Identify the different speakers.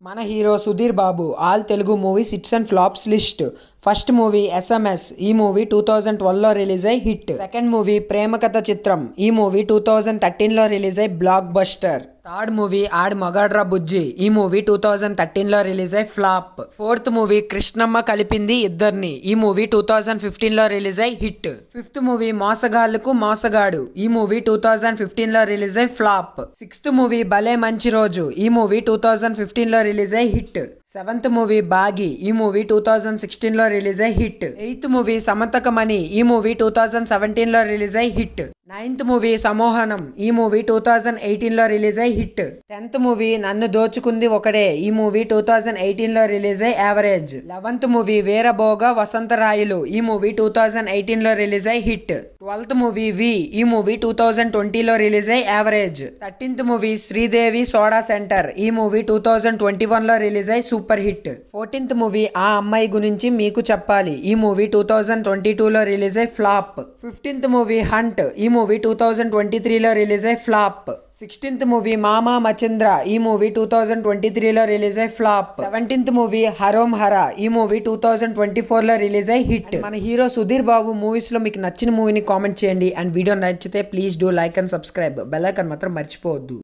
Speaker 1: మన hero Sudheer Babu all Telugu movies hits and flops list first movie SMS ఈ movie two thousand ట్వెల్వ్లో release అయ్యి hit second movie Prema Katha Chitram ఈ movie two thousand థర్టీన్లో release అయ్యి blockbuster third movie Aadu Magaadra Bujji ఈ movie two thousand థర్టీన్లో release అయ్యి flop fourth movie Krishnamma Kalipindi Iddarini ఈ మూవీ టూ థౌజండ్ ఫిఫ్టీన్లో రిలీజ్ అయ్యి hit fifth movie Mosagallaku Mosagadu ఈ మూవీ టూ థౌజండ్ ఫిఫ్టీన్లో రిలీజ్ అయ్యి flop sixth movie Bhale Manchi Roju ఈ మూవీ టూ థౌజండ్ ఫిఫ్టీన్లో రిలీజ్ అయ్యి హిట్ సెవెంత్ మూవీ బాగి ఈ మూవీ టూ థౌజండ్ సిక్స్టీన్లో రిలీజ్ అయ్యి హిట్ ఎయిత్ మూవీ సమతకమణి ఈ మూవీ టూ థౌజండ్ సెవెంటీన్లో రిలీజ్ అయ్యి హిట్ నైన్త్ మూవీ సమోహనం ఈ మూవీ టూ థౌజండ్ ఎయిటీన్లో రిలీజ్ అయ్యి hit tenth movie Nannu Dochukundi Okade ఈ మూవీ టూ థౌజండ్ ఎయిటీన్లో రిలీజ్ అయ్యి average eleventh movie Veerabhoga Vasantharayulu ఈ మూవీ టూ థౌజండ్ ఎయిటీన్లో రిలీజ్ అయ్యి హిట్ ట్వెల్త్ మూవీ వి ఈ మూవీ టూ థౌజండ్ ట్వంటీలో రిలీజ్ అయ్యి average thirteenth movie Sridevi soda centre ఈ మూవీ టూ థౌజండ్ ట్వంటీ వన్లో రిలీజ్ అయ్యి super hit fourteenth movie Aa Ammayi Gurinchi Meeku Cheppali ఈ మూవీ టూ థౌజండ్ ట్వంటీ టూలో రిలీజ్ అయ్యి ఫ్లాప్ ఫిఫ్టీన్త్ మూవీ హంట్ ఈ మూవీ టూ థౌజండ్ ట్వంటీ త్రీలో రిలీజ్ అయ్యి flop sixteenth movie Mama Mascheendra ఈ మూవీ టూ థౌజండ్ ట్వంటీ త్రీలో రిలీజ్ అయ్యి flop seventeenth movie Harom Hara ఈ మూవీ టూ థౌజండ్ ట్వంటీ ఫోర్లో రిలీజ్ అయ్యి హిట్ మన హీరో సుధీర్ బాబు మూవీస్లో మీకు నచ్చిన మూవీని కామెంట్ చేయండి అండ్ వీడియో నచ్చితే please do like and subscribe bell icon మాత్రం మర్చిపోవద్దు